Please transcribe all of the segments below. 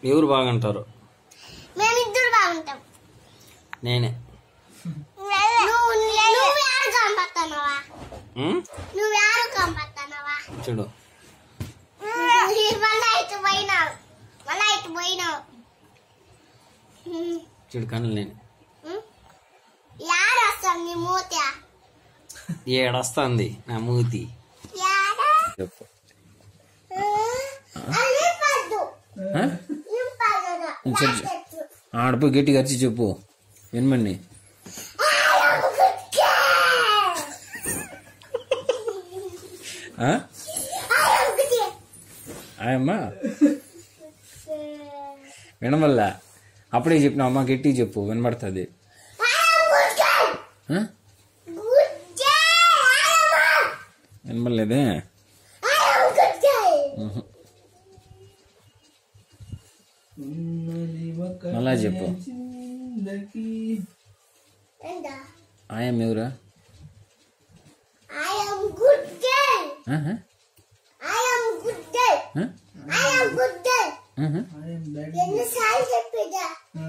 ఎవరు బాగుంటారు మేమిద్దరు బాగుంటాం నేనే నువ్వు నువ్వు యారు కనపడుతున్నావా ఉం? నువ్వు యారు కనపడుతున్నావా చూడు మళ్ళా ఇటు పోయినావు మళ్ళా ఇటు పోయినావు చూడు కళ్ళు నేను యారు వస్తాం నీ మూత ఏడొస్తుంది నా మూతి యాడ చెప్పు అది నింపద్దు ఆ? నింపదు చెప్పు. ఆడపోయి గట్టిగా వచ్చి చెప్పు వినమండి ఆ? ఆయమ్మా వినమల్లా అప్పుడే చెప్పిన అమ్మ గట్టిగా చెప్పు వినబడుతుంది ఆ? వినబడలేదే ఉహు. మళ్ళా చెప్పు ఆయమ్మ ఎవరా I am good girl. ఆహా. I am good girl. ఆ? I am good girl. ఆహా. ఎన్నిసార్లు చెప్పేదా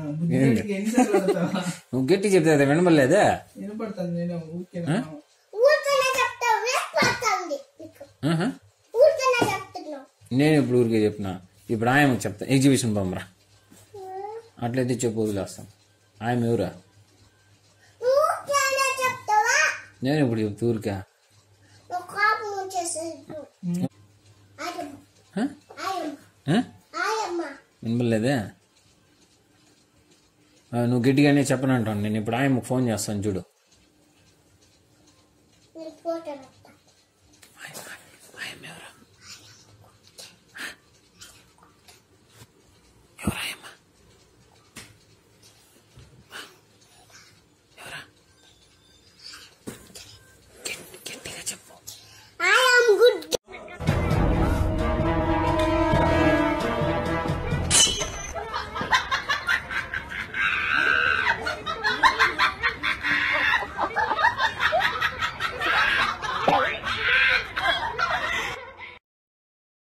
నువ్వు గట్టి చెప్తే అది వినబడలేదా వినపడుతుంది నేను ఊరికే ఆ? ఊరికనే చెప్తావు వేసిపోతుంది నీకు ఆహా. ఊరికనే చెప్తున్నావు నేను ఇప్పుడు ఊరికే చెప్పిన ఇప్పుడు ఆయమ్మకి చెప్తా ఎగ్జిబిషన్ బొమ్మరా అట్లయితే చెప్పు వదిలేస్తాం ఆయమ్మ ఎవరా ఊరికనే చెప్తావా నేను ఇప్పుడు చెప్తా ఊరికా నువ్వు కోపం వచ్చేసేది ఆయమ్మ ఆ? ఆయమ్మ ఆ? ఆయమ్మ వినబడలేదే ఆ, నువ్వు గట్టిగానే చెప్పనంటాను నేను ఇప్పుడు ఆయమ్మకి ఫోన్ చేస్తాను చూడు